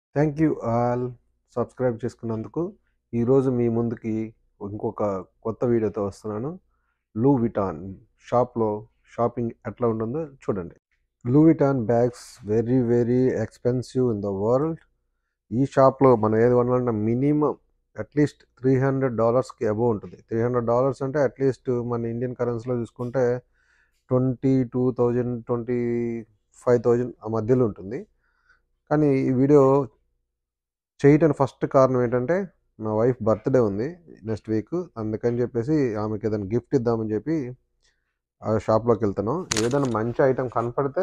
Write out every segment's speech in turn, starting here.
thank you all subscribe చేసుకున్నందుకు ఈరోజు మీ ముందుకి ఇంకొక కొత్త వీడియోతో వస్తున్నాను లూ విటాన్ షాప్లో షాపింగ్ ఎట్లా ఉంటుందో చూడండి Louis Vuitton bags very very expensive in the world ఈ షాప్లో మనం ఏది కొనాలన్నా మినిమం అట్లీస్ట్ త్రీ హండ్రెడ్ డాలర్స్కి అబోవ్ ఉంటుంది త్రీ హండ్రెడ్ డాలర్స్ అంటే అట్లీస్ట్ మన ఇండియన్ కరెన్సీలో చూసుకుంటే twenty two thousand twenty five thousand ఆ మధ్యలో ఉంటుంది కానీ ఈ వీడియో చేయటానికి ఫస్ట్ కారణం ఏంటంటే నా వైఫ్ బర్త్డే ఉంది నెక్స్ట్ వీక్ అందుకని చెప్పేసి ఆమెకి ఏదైనా గిఫ్ట్ ఇద్దామని చెప్పి ఆ షాప్లోకి వెళ్తాను ఏదైనా మంచి ఐటెం కనపడితే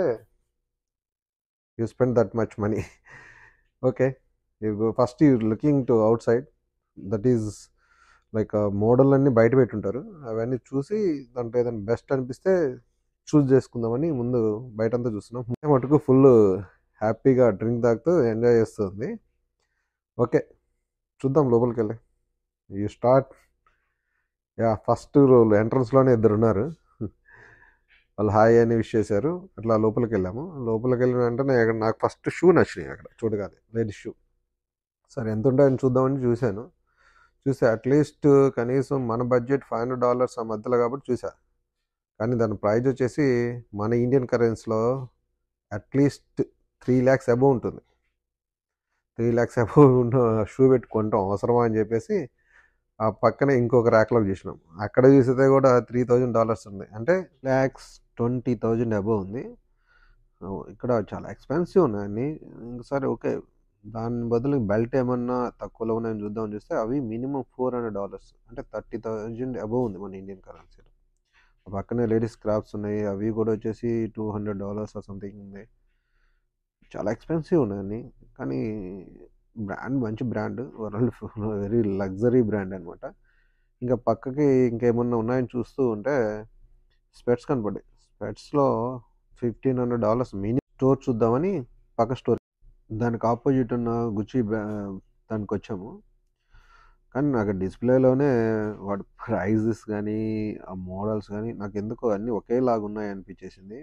you spend that much money okay you first you looking to outside that is like model అన్నీ బయట పెట్టుంటారు అవన్నీ చూసి దాంట్లో ఏదైనా బెస్ట్ అనిపిస్తే చూస్ చేసుకుందామని ముందు బయటంతా చూస్తున్నాం మటుకు ఫుల్ హ్యాపీగా డ్రింక్ తాగుతూ ఎంజాయ్ చేస్తుంది ఓకే చూద్దాం లోపలికి వెళ్ళి you start ya first roll ఎంట్రన్స్లోనే ఇద్దరు ఉన్నారు వాళ్ళు హాయ్ అని విష్ చేశారు అట్లా లోపలికి వెళ్ళాము లోపలికి వెళ్ళిన వెంటనే అక్కడ నాకు ఫస్ట్ షూ నచ్చినాయి అక్కడ చూడగానే లేడీస్ షూ సరే ఎంత ఉంటాయని చూద్దామని చూశాను చూసా అట్లీస్ట్ కనీసం మన బడ్జెట్ ఫైవ్ హండ్రెడ్ డాలర్స్ ఆ మధ్యలో కాబట్టి చూసా కానీ దాని ప్రైజ్ వచ్చేసి మన ఇండియన్ కరెన్సీలో అట్లీస్ట్ త్రీ ల్యాక్స్ అబోవ్ ఉంటుంది త్రీ ల్యాక్స్ అబోవ్ ఉన్న షూ పెట్టుకుంటాం అవసరమా అని చెప్పేసి ఆ పక్కనే ఇంకొక ర్యాక్లో చూసినాం అక్కడ చూసితే కూడా త్రీ థౌజండ్ డాలర్స్ ఉంది అంటే ల్యాక్స్ ట్వంటీ థౌజండ్ అబోవ్ ఉంది ఇక్కడ చాలా ఎక్స్పెన్సివ్ ఉన్నాయని ఇంకసారి ఓకే దాని బదులు బెల్ట్ ఏమన్నా తక్కువలో ఉన్నాయని చూద్దామని చూస్తే అవి మినిమం ఫోర్ హండ్రెడ్ డాలర్స్ అంటే థర్టీ థౌజండ్ అబోవ్ ఉంది మన ఇండియన్ కరెన్సీలో పక్కనే లేడీస్ క్రాఫ్ట్స్ ఉన్నాయి అవి కూడా వచ్చేసి టూ హండ్రెడ్ డాలర్స్ సంథింగ్ ఉంది చాలా ఎక్స్పెన్సివ్ ఉన్నాయని కానీ బ్రాండ్ మంచి brand world very luxury brand అనమాట ఇంకా పక్కకి ఇంకేమన్నా ఉన్నాయని చూస్తూ ఉంటే స్పెట్స్ కనపడ్డాయి స్పెట్స్లో fifteen hundred dollars mini store చూద్దామని పక్క స్టోర్ దానికి ఆపోజిట్ ఉన్న గుచ్చి దానికి వచ్చాము కానీ నాకు డిస్ప్లేలోనే వాటి ప్రైజెస్ కానీ ఆ మోడల్స్ కానీ నాకు ఎందుకో అన్నీ ఒకేలాగా ఉన్నాయి అనిపించేసింది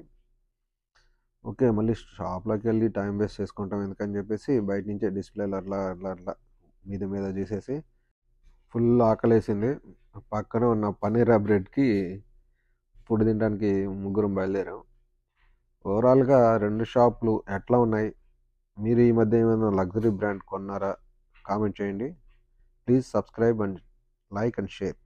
ఓకే మళ్ళీ షాప్లోకి వెళ్ళి టైం వేస్ట్ చేసుకుంటాం ఎందుకని చెప్పేసి బయట నుంచే డిస్ప్లేలో అట్లా అట్లా అట్లా మీద మీద చూసేసి ఫుల్ ఆకలేసింది పక్కన ఉన్న పన్నీర్ బ్రెడ్కి ఫుడ్ తినడానికి ముగ్గురం బయలుదేరాం ఓవరాల్గా రెండు షాపులు ఎట్లా ఉన్నాయి మీరు ఈ మధ్య ఏమైనా లగ్జరీ బ్రాండ్ కొన్నారా కామెంట్ చేయండి please subscribe and like and share